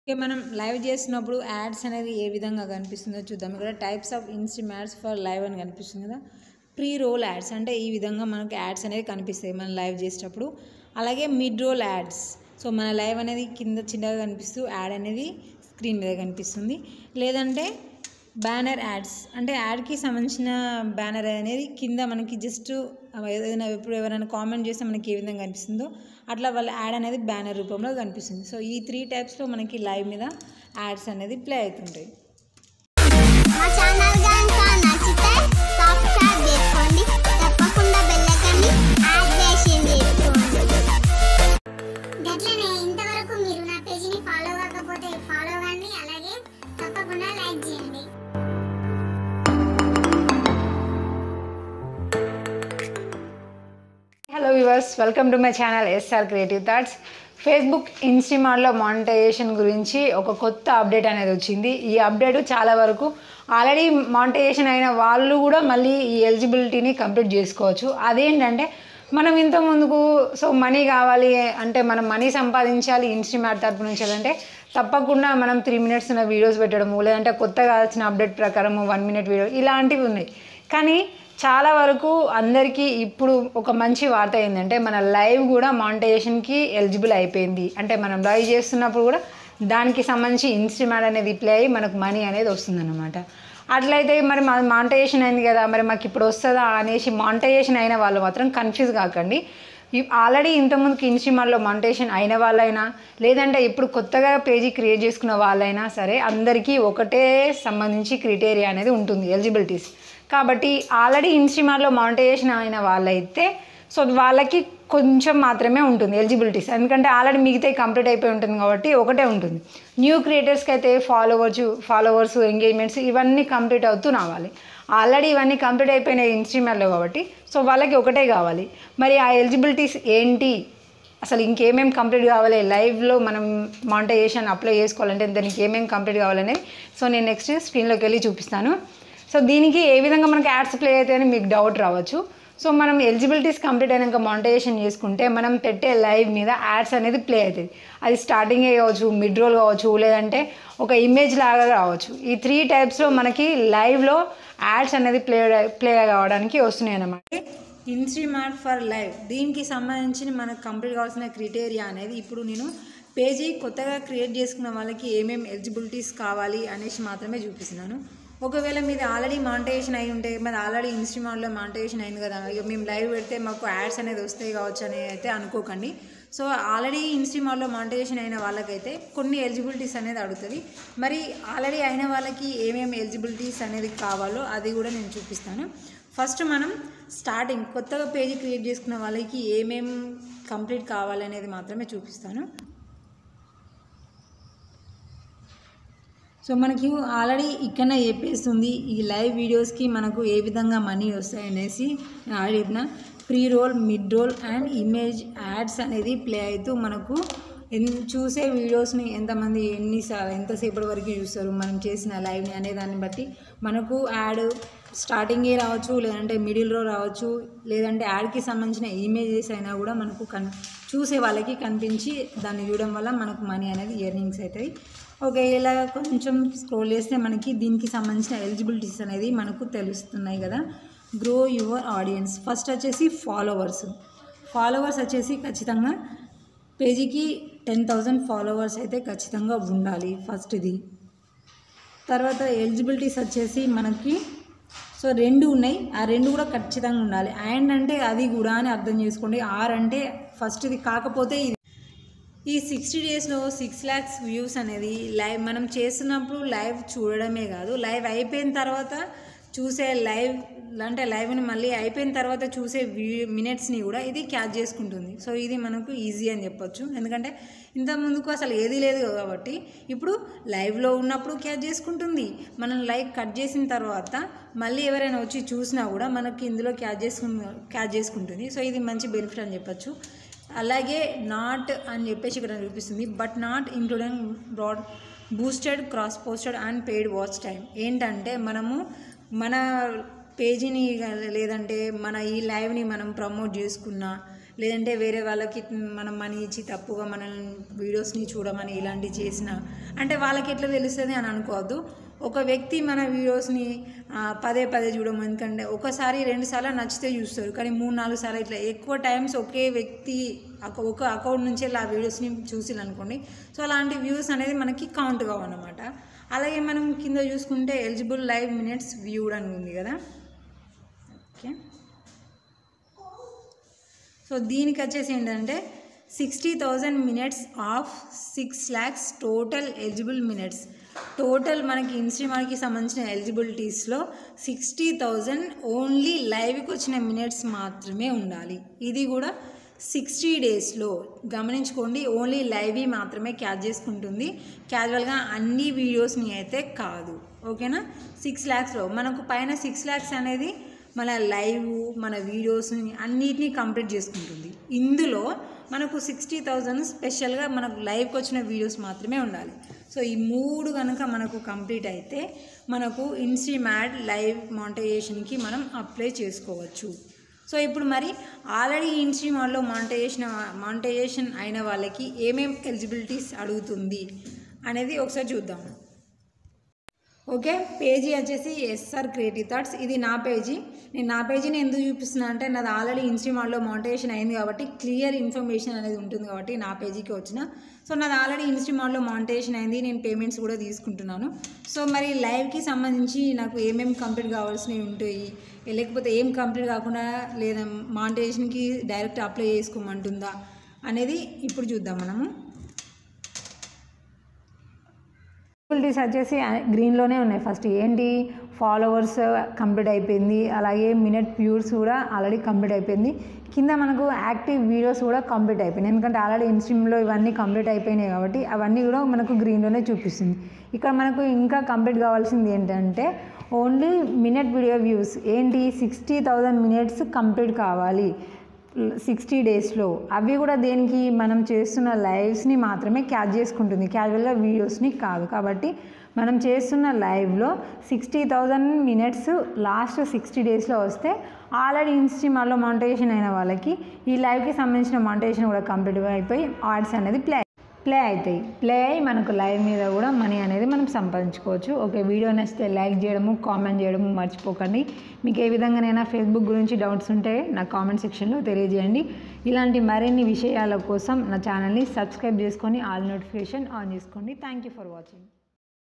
ఇక మనం లైవ్ చేస్తున్నప్పుడు యాడ్స్ అనేది ఏ విధంగా కనిపిస్తుందో చూద్దాం ఇక్కడ types of instream ads for live అని కనిపిస్తుంది కదా ప్రీ రోల్ యాడ్స్ అంటే ఈ విధంగా మనకి యాడ్స్ అనేది కనిపిస్తాయి మనం లైవ్ చేసేటప్పుడు అలాగే మిడ్ రోల్ యాడ్స్ సో మన లైవ్ అనేది కింద చిన్నగా కనిపిస్తూ యాడ్ అనేది స్క్రీన్ మీద కనిపిస్తుంది లేదంటే బ్యానర్ యాడ్స్ అంటే యాడ్కి సంబంధించిన బ్యానర్ అనేది కింద మనకి జస్ట్ ఏదైనా ఇప్పుడు ఎవరైనా కామెంట్ చేస్తే మనకి ఏ విధంగా కనిపిస్తుందో అట్లా వాళ్ళ యాడ్ అనేది బ్యానర్ రూపంలో కనిపిస్తుంది సో ఈ త్రీ టైప్స్లో మనకి లైవ్ మీద యాడ్స్ అనేది ప్లే అవుతుంటాయి మా ఛానల్ కనుక నచ్చితే సబ్స్క్రైబ్ చేసుకోండి తప్పకుండా బెల్ ఐకాన్ని యాక్టివేషన్ చేసుకోండి గట్లనే ఇంతవరకు మీరు నా పేజీని ఫాలో కాకపోతే ఫాలో కండి అలాగే తప్పకుండా లైక్ చేయండి hello viewers welcome to my channel SR creative thoughts Facebook ఇన్స్టిమార్ట్లో మానిటైజేషన్ గురించి ఒక కొత్త అప్డేట్ అనేది వచ్చింది ఈ అప్డేట్ చాలా వరకు ఆల్రెడీ మానిటైజేషన్ అయిన వాళ్ళు కూడా మళ్ళీ ఈ ఎలిజిబిలిటీని కంప్లీట్ చేసుకోవచ్చు అదేంటంటే మనం ఇంత ముందుకు సో మనీ కావాలి అంటే మనం మనీ సంపాదించాలి ఇన్స్టిమార్ట్ తరపు నుంచి అంటే తప్పకుండా మనం త్రీ మినిట్స్ ఉన్న వీడియోస్ పెట్టడము లేదంటే కొత్తగా వచ్చిన అప్డేట్ ప్రకారము వన్ మినిట్ వీడియో ఇలాంటివి ఉన్నాయి కానీ చాలా వరకు అందరికీ ఇప్పుడు ఒక మంచి వార్త ఏంటంటే మన లైవ్ కూడా మానిటైజేషన్కి ఎలిజిబుల్ అయిపోయింది అంటే మనం లైవ్ చేస్తున్నప్పుడు కూడా దానికి సంబంధించి ఇన్స్ట్రుమెంట్ అనేది ప్లే అయ్యి మనకు మనీ అనేది వస్తుందన్నమాట అట్లయితే మరి మా మానిటైజేషన్ అయింది కదా మరి మాకు ఇప్పుడు వస్తుందా అనేసి మానిటైజేషన్ అయిన వాళ్ళు మాత్రం కన్ఫ్యూజ్ కాకండి ఆల్రెడీ ఇంతకుముందుకు ఇన్స్ట్రుమెంట్లో మానిటైజేషన్ అయిన వాళ్ళైనా లేదంటే ఇప్పుడు కొత్తగా పేజీ క్రియేట్ చేసుకున్న వాళ్ళైనా సరే అందరికీ ఒకటే సంబంధించి క్రిటేరియా అనేది ఉంటుంది ఎలిజిబిలిటీస్ కాబట్టి ఆల్రెడీ ఇన్స్ట్రీమార్లో మానిటైజేషన్ అయిన వాళ్ళైతే సో వాళ్ళకి కొంచెం మాత్రమే ఉంటుంది ఎలిజిబిలిటీస్ ఎందుకంటే ఆల్రెడీ మిగతా కంప్లీట్ అయిపోయి ఉంటుంది కాబట్టి ఒకటే ఉంటుంది న్యూ క్రియేటర్స్కి అయితే ఫాలోవర్స్ ఫాలోవర్స్ ఎంగేజ్మెంట్స్ ఇవన్నీ కంప్లీట్ అవుతూ రావాలి ఆల్రెడీ ఇవన్నీ కంప్లీట్ అయిపోయినాయి ఇన్స్ట్రీమార్లో కాబట్టి సో వాళ్ళకి ఒకటే కావాలి మరి ఆ ఎలిజిబిలిటీస్ ఏంటి అసలు ఇంకేమేమి కంప్లీట్ కావాలి లైవ్లో మనం మానిటైజేషన్ అప్లై చేసుకోవాలంటే దానికి ఏమేమి కంప్లీట్ కావాలనేది సో నేను నెక్స్ట్ స్క్రీన్లోకి వెళ్ళి చూపిస్తాను సో దీనికి ఏ విధంగా మనకి యాడ్స్ ప్లే అవుతాయని మీకు డౌట్ రావచ్చు సో మనం ఎలిజిబిలిటీస్ కంప్లీట్ అయినాక మానిటైజేషన్ చేసుకుంటే మనం పెట్టే లైవ్ మీద యాడ్స్ అనేది ప్లే అవుతుంది అది స్టార్టింగే కావచ్చు మిడ్ రోల్ కావచ్చు లేదంటే ఒక ఇమేజ్ లాగా కావచ్చు ఈ త్రీ టైప్స్లో మనకి లైవ్లో యాడ్స్ అనేది ప్లే ప్లే కావడానికి వస్తున్నాయి అన్నమాట ఇన్స్ట్రీమార్ట్ ఫర్ లైవ్ దీనికి సంబంధించిన మనకు కంప్లీట్ కావాల్సిన క్రిటేరియా అనేది ఇప్పుడు నేను పేజీ కొత్తగా క్రియేట్ చేసుకున్న వాళ్ళకి ఏమేమి ఎలిజిబిలిటీస్ కావాలి అనేసి మాత్రమే చూపిస్తున్నాను ఒకవేళ మీది ఆల్రెడీ మానిటైజేషన్ అయి ఉంటే మరి ఆల్రెడీ ఇన్స్ట్రీమార్ట్లో మానిటైజేషన్ అయింది కదా ఇక మేము లైవ్ పెడితే మాకు యాడ్స్ అనేది వస్తాయి కావచ్చు అని అయితే అనుకోకండి సో ఆల్రెడీ ఇన్స్ట్రీమార్ట్లో మానిటైజేషన్ అయిన వాళ్ళకైతే కొన్ని ఎలిజిబిలిటీస్ అనేది అడుగుతుంది మరి ఆల్రెడీ అయిన వాళ్ళకి ఏమేమి ఎలిజిబిలిటీస్ అనేది కావాలో అది కూడా నేను చూపిస్తాను ఫస్ట్ మనం స్టార్టింగ్ కొత్తగా పేజీ క్రియేట్ చేసుకున్న వాళ్ళకి ఏమేం కంప్లీట్ కావాలనేది మాత్రమే చూపిస్తాను సో మనకి ఆల్రెడీ ఇక్కడ చెప్పేస్తుంది ఈ లైవ్ వీడియోస్కి మనకు ఏ విధంగా మనీ వస్తాయి అనేసి నేను ఆల్రెడీ చెప్పిన pre roll mid roll and image ads అనేది ప్లే అవుతూ మనకు ఎన్ చూసే వీడియోస్ని ఎంతమంది ఎన్నిసార్లు ఎంతసేపటి వరకు చూస్తారు మనం చేసిన లైవ్ని అనే దాన్ని బట్టి మనకు యాడ్ స్టార్టింగే రావచ్చు లేదంటే మిడిల్లో రావచ్చు లేదంటే యాడ్కి సంబంధించిన ఇమేజెస్ అయినా కూడా మనకు కన్ చూసే వాళ్ళకి కనిపించి దాన్ని చూడడం వల్ల మనకు మనీ అనేది ఇయర్నింగ్స్ అవుతాయి ఓకే ఇలా కొంచెం స్క్రోల్ చేస్తే మనకి దీనికి సంబంధించిన ఎలిజిబిలిటీస్ అనేది మనకు తెలుస్తున్నాయి కదా గ్రో యువర్ ఆడియన్స్ ఫస్ట్ వచ్చేసి ఫాలోవర్స్ ఫాలోవర్స్ వచ్చేసి ఖచ్చితంగా పేజీకి టెన్ థౌజండ్ ఫాలోవర్స్ అయితే ఖచ్చితంగా ఉండాలి ఫస్ట్ ఇది తర్వాత ఎలిజిబిలిటీస్ వచ్చేసి మనకి సో రెండు ఉన్నాయి ఆ రెండు కూడా ఖచ్చితంగా ఉండాలి అండ్ అంటే అది కూడా అని అర్థం చేసుకోండి ఆర్ అంటే ఫస్ట్ ఇది కాకపోతే ఇది ఈ సిక్స్టీ డేస్లో సిక్స్ ల్యాక్స్ వ్యూస్ అనేది లైవ్ మనం చేస్తున్నప్పుడు లైవ్ చూడడమే కాదు లైవ్ అయిపోయిన తర్వాత చూసే లైవ్ అంటే లైవ్ని మళ్ళీ అయిపోయిన తర్వాత చూసే మినిట్స్ని కూడా ఇది క్యాచ్ చేసుకుంటుంది సో ఇది మనకు ఈజీ అని చెప్పొచ్చు ఎందుకంటే ఇంత ముందుకు అసలు ఏది లేదు కాబట్టి ఇప్పుడు లైవ్లో ఉన్నప్పుడు క్యాచ్ చేసుకుంటుంది మనం లైవ్ కట్ చేసిన తర్వాత మళ్ళీ ఎవరైనా వచ్చి చూసినా కూడా మనకి ఇందులో క్యాచ్ చేసుకు క్యాచ్ చేసుకుంటుంది సో ఇది మంచి బెనిఫిట్ అని చెప్పొచ్చు అలాగే నాట్ అని చెప్పేసి ఇక్కడ చూపిస్తుంది but not including broad boosted cross posted and paid watch time ఏంటంటే మనము మన పేజీని లేదంటే మన ఈ లైవ్ని మనం ప్రమోట్ చేసుకున్నా లేదంటే వేరే వాళ్ళకి మనం మనీ ఇచ్చి తప్పుగా మన వీడియోస్ని చూడమని ఇలాంటివి చేసిన అంటే వాళ్ళకి ఎట్లా తెలుస్తుంది అని అనుకోవద్దు ఒక వ్యక్తి మన వీడియోస్ని ఆ, పదే పదే చూడము ఎందుకంటే ఒకసారి రెండు సార్లు నచ్చితే చూస్తారు కానీ మూడు నాలుగు సార్లు ఇట్లా ఎక్కువ టైమ్స్ ఒకే వ్యక్తి ఒక- ఒక అకౌంట్ నుంచి ఆ వీడియోస్ని చూసిరనుకోండి సో అలాంటి వ్యూస్ అనేది మనకి కౌంట్ కావన్నమాట అలాగే మనం కింద చూసుకుంటే ఎలిజిబుల్ లైవ్ మినిట్స్ వ్యూడ్ అని ఉంది కదా ఓకే సో దీనికి వచ్చేసి ఏంటంటే sixty thousand minutes of six lakhs total eligible minutes total మనకి ఇన్స్ట్రీమార్కి సంబంధించిన ఎలిజిబిలిటీస్లో సిక్స్టీ థౌజండ్ ఓన్లీ లైవ్కి వచ్చిన మినిట్స్ మాత్రమే ఉండాలి ఇది కూడా సిక్స్టీ డేస్లో గమనించుకోండి ఓన్లీ లైవ్ మాత్రమే క్యాచ్ చేసుకుంటుంది క్యాజువల్గా అన్ని వీడియోస్ని అయితే కాదు ఓకేనా సిక్స్ ల్యాక్స్లో మనకు పైన సిక్స్ ల్యాక్స్ అనేది మన లైవ్ మన వీడియోస్ని అన్నిటినీ కంప్లీట్ చేసుకుంటుంది ఇందులో మనకు సిక్స్టీ థౌజండ్ స్పెషల్గా మనకు లైవ్కి వచ్చిన వీడియోస్ మాత్రమే ఉండాలి సో ఈ మూడు కనుక మనకు కంప్లీట్ అయితే మనకు ఇన్స్ట్రీమ్యాడ్ లైవ్ మానిటైజేషన్కి మనం అప్లై చేసుకోవచ్చు సో ఇప్పుడు మరి ఆల్రెడీ ఇన్స్ట్రీమాల్లో మానిటైజేషన్ మానిటైజేషన్ అయిన వాళ్ళకి ఏమేం ఎలిజిబిలిటీస్ అడుగుతుంది అనేది ఒకసారి చూద్దాం ఓకే పేజీ వచ్చేసి ఎస్ఆర్ క్రియేటివ్ థాట్స్ ఇది నా పేజీ నేను నా పేజీని ఎందుకు చూపిస్తున్నా అంటే నాది ఆల్రెడీ ఇన్స్ట్రీమాల్లో మానిటైజేషన్ అయింది కాబట్టి క్లియర్ ఇన్ఫర్మేషన్ అనేది ఉంటుంది కాబట్టి నా పేజీకి వచ్చిన సో నాది ఆల్రెడీ ఇన్స్ట్రీమాల్లో మానిటైజేషన్ అయింది నేను పేమెంట్స్ కూడా తీసుకుంటున్నాను సో మరి లైవ్కి సంబంధించి నాకు ఏమేమి కంప్లీట్ కావాల్సినవి ఉంటాయి లేకపోతే ఏం కంప్లీట్ కాకుండా లేదా మానిటైజేషన్కి డైరెక్ట్ అప్లై చేసుకోమంటుందా అనేది ఇప్పుడు చూద్దాం మనము ఎలిజిబిలిటీస్ వచ్చేసి గ్రీన్లోనే ఉన్నాయి ఫస్ట్ ఏంటి ఫాలోవర్స్ కంప్లీట్ అయిపోయింది అలాగే మినిట్ వ్యూస్ కూడా ఆల్రెడీ కంప్లీట్ అయిపోయింది కింద మనకు యాక్టివ్ వీడియోస్ కూడా కంప్లీట్ అయిపోయినాయి ఎందుకంటే ఆల్రెడీ ఇన్స్ట్రీమ్లో ఇవన్నీ కంప్లీట్ అయిపోయినాయి కాబట్టి అవన్నీ కూడా మనకు గ్రీన్లోనే చూపిస్తుంది ఇక్కడ మనకు ఇంకా కంప్లీట్ కావాల్సింది ఏంటంటే ఓన్లీ మినిట్ వీడియో వ్యూస్ ఏంటి సిక్స్టీ థౌజండ్ మినిట్స్ కంప్లీట్ కావాలి సిక్స్టీ డేస్లో అవి కూడా దేనికి మనం చేస్తున్న లైవ్స్ని మాత్రమే క్యాచ్ చేసుకుంటుంది క్యాజువల్గా వీడియోస్ని కాదు కాబట్టి మనం చేస్తున్న లైవ్లో sixty thousand minutes last sixty డేస్లో వస్తే ఆల్రెడీ ఇన్స్ట్రీమాల్లో మానిటైజేషన్ అయిన వాళ్ళకి ఈ లైవ్కి సంబంధించిన మానిటైజేషన్ కూడా కంప్లీట్ అయిపోయి ఆర్ట్స్ అనేది ప్లే ప్లే అవుతాయి ప్లే అయ్యి మనకు లైవ్ మీద కూడా మనీ అనేది మనం సంపాదించుకోవచ్చు ఓకే వీడియో నచ్చితే లైక్ చేయడము కామెంట్ చేయడము మర్చిపోకండి మీకు ఏ విధంగానైనా ఫేస్బుక్ గురించి డౌట్స్ ఉంటే నా కామెంట్ సెక్షన్లో తెలియజేయండి ఇలాంటి మరిన్ని విషయాల కోసం నా ఛానల్ని సబ్స్క్రైబ్ చేసుకొని ఆల్ నోటిఫికేషన్ ఆన్ చేసుకోండి థ్యాంక్ యూ ఫర్ వాచింగ్